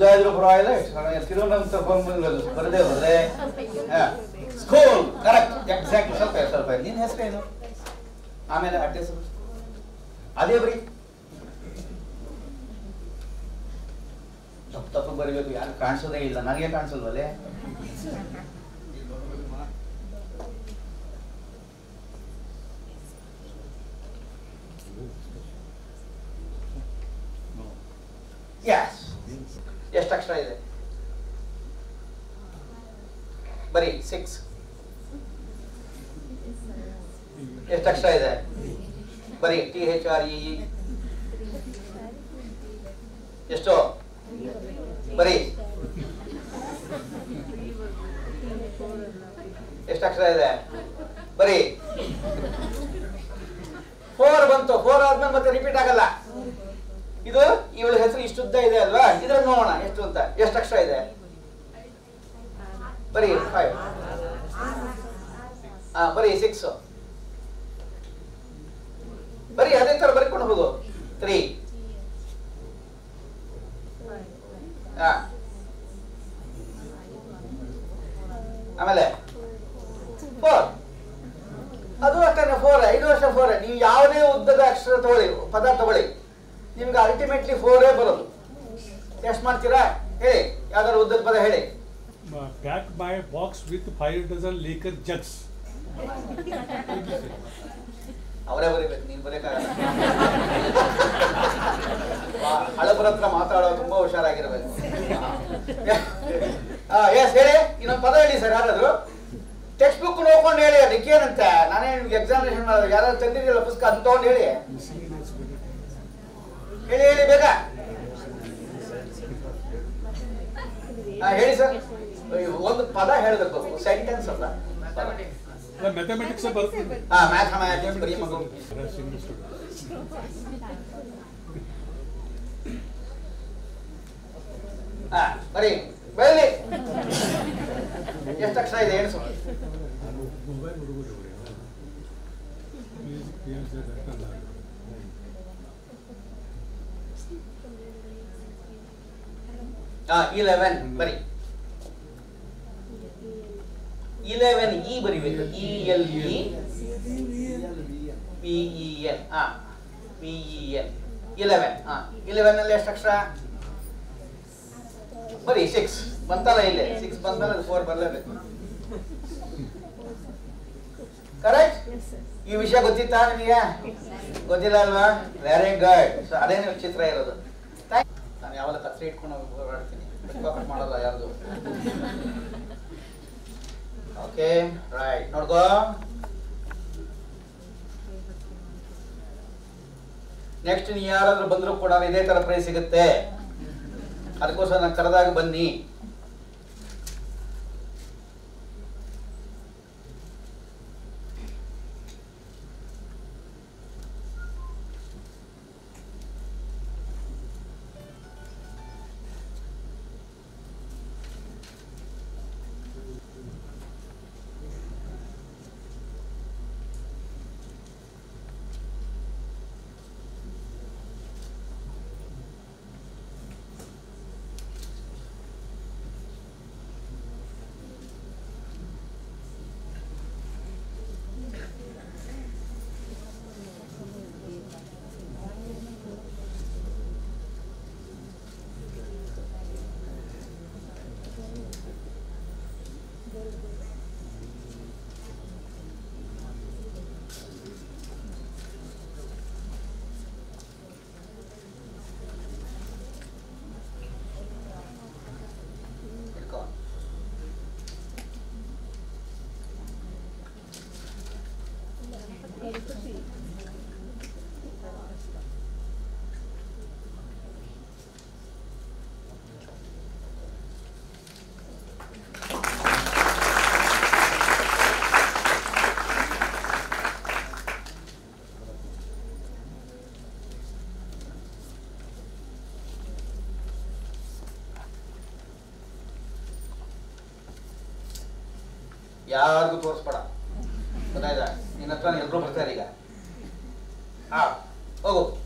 ಉದ್ದ ಇದ್ರು ಪರವಾಗಿಲ್ಲ ತಿರುವನಂತಪುರಂ ಬರದೇ ಹೋದ್ರೆ ಸ್ಕೂಲ್ ಕರೆಕ್ಟ್ ಎಕ್ಸಾಕ್ಟ್ ಸ್ವಲ್ಪ ಇರು, ಸ್ವಲ್ಪ ಇರು. ನಿನ್ ಹೆಸರೇನು ಆಮೇಲೆ ಅಡ್ಡ ಹೆಸರು ಅದೇ ಬರೀ ತಪ್ಪು ತಪ್ಪು ಬರಿಬೇಕು ಯಾರು ಕಾಣಿಸೋದೇ ಇಲ್ಲ ನನಗೆ ಕಾಣಿಸಲ್ವಲ್ಲೇ ಯಸ್ ಎಷ್ಟು ಅಕ್ಷರ ಇದೆ ಬರೀ ಸಿಕ್ಸ್ ಎಷ್ಟು ಅಕ್ಷರ ಇದೆ ಬರೀ ಟಿ ಹೆಚ್ ಆರ್ ಇ ಎಷ್ಟು ಬರೀ ಎಷ್ಟು ಅಕ್ಷರ ಇದೆ ಬರೀ ಫೋರ್ ಬಂತು ಫೋರ್ ಆದ್ಮೇಲೆ ಮತ್ತೆ ರಿಪೀಟ್ ಆಗಲ್ಲ ಇದು ಇವಳ ಹೆಸರು ಇಷ್ಟುದ್ದ ಇದೆ ಅಲ್ವಾ ಇದ್ರಲ್ಲಿ ನೋಡೋಣ ಎಷ್ಟು ಅಂತ ಎಷ್ಟು ಅಕ್ಷರ ಇದೆ ಬರೀ ಫೈವ್ ಹಾ ಬರೀ ಸಿಕ್ಸ್ ಬರೀ ಅದೇ ತರ ಬರ್ಕೊಂಡು ಹೋಗು ತ್ರೀ ಹಾ ಆಮೇಲೆ ಫೋರ್ ಅದು ಅಷ್ಟೇ ಫೋರ್ ಇದು ಅಷ್ಟೇ ಫೋರ್ ನೀವು ಯಾವುದೇ ಉದ್ದದ ಅಕ್ಷರ ತಗೊಳ್ಳಿ ಪದ ತಗೊಳ್ಳಿ ನಿಮ್ಗೆ ಅಲ್ಟಿಮೇಟ್ಲಿ ಫೋರೇ ಬರೋದು ಎಷ್ಟು ಮಾಡ್ತೀರಾ ಹೇಳಿ ಯಾವ್ದಾದ್ರು ಉದ್ದದ ಪದ ಹೇಳಿ Pack my box with five dozen liquor jugs. ಅವರೇ ಬರೀಬೇಕು ನೀನ್ ಬರೀಕಾಗಲ್ಲ ಹಳಬರ ಹತ್ರ ಮಾತಾಡೋ ತುಂಬಾ ಹುಷಾರಾಗಿರ್ಬೇಕು ಎಸ್ ಹೇಳಿ ಇನ್ನೊಂದು ಪದ ಹೇಳಿ ಸರ್ ಯಾರಾದ್ರು ಟೆಕ್ಸ್ಟ್ ಬುಕ್ ನೋಡ್ಕೊಂಡು ಹೇಳಿ ಅದಕ್ಕೇನಂತೆ ನಾನೇ ನಿಮ್ಗೆ ಎಕ್ಸಾಮಿನೇಷನ್ ಮಾಡೋದು ಯಾರಾದ್ರು ತಂದಿರಲಿಲ್ಲ ಪುಸ್ತಕ ಅಂತ ತಗೊಂಡು ಹೇಳಿ ಹೇಳಿ ಹೇಳಿ ಬೇಗ ಹಾ ಹೇಳಿ ಸರ್ ಒಂದು ಪದ ಹೇಳಬೇಕು ಸೆಂಟೆನ್ಸ್ ಅಲ್ಲ ಪದ. ಮ್ಯಾಥಮೆಟಿಕ್ಸ್ ಬರ್ತೀನಿ ಹಾ ಮ್ಯಾಥಮ್ಯಾಟಿಕ್ಸ್ ಬರೀ ಮಗು ಹಾ ಬರೀ ಬರಲಿ ಎಷ್ಟು ಅಕ್ಷರ ಇದೆ ಎಣಿಸು ಹಾ ಇಲೆವೆನ್ ಬರಿ ಇಲೆವೆನ್ ಇ ಬರಿಬೇಕು E L E P E N ಹಾ ಪಿ ಇ ಎನ್ ಇಲೆವೆನ್ ಹಾ ಇಲೆವೆನ್ ಅಲ್ಲಿ ಎಷ್ಟು ಅಕ್ಷರ ಬರೀ ಸಿಕ್ಸ್ ಬಂತಲ್ಲ ಇಲ್ಲೇ ಸಿಕ್ಸ್ ಬಂದ್ಮೇಲೆ ಅದು ಫೋರ್ ಬರಲೇಬೇಕು ಕರೆಕ್ಟ್ ಈ ವಿಷಯ ಗೊತ್ತಿತ್ತಾ ನಿಮಗೆ ಗೊತ್ತಿಲ್ಲ ಅಲ್ವಾ ವೆರಿ ಗುಡ್ ಸೊ ಅದೇ ನೀವು ಚಿತ್ರ ಇರೋದು Thank- ನಾನು ಯಾವಾಗ ಕತ್ರಿ ಇಟ್ಕೊಂಡು ಹೋಗಿ ಓಡಾಡ್ತೀನಿ ಕಟ್ ಮಾಡಲ್ಲ ಯಾರ್ದು ಓಕೆ ರೈಟ್ ನೋಡ್ಕೋ ನೆಕ್ಸ್ಟ್ ನೀವು ಯಾರಾದ್ರೂ ಬಂದರೂ ಕೂಡ ಇದೇ ತರ ಪ್ರೈಸ್ ಸಿಗುತ್ತೆ ಅದಕ್ಕೋಸ್ಕರ ನಾನು ಕರೆದಾಗ ಬನ್ನಿ ಇಟ್ಕೋ ಯಾರಿಗೂ ತೋರಿಸ್ಬೇಡ ಗೊತ್ತಾಯ್ತಾ ನಿನ್ನ ಹತ್ರ ಎಲ್ರು ಬರ್ತಾರೆ ಈಗ ಹಾ ಹೋಗು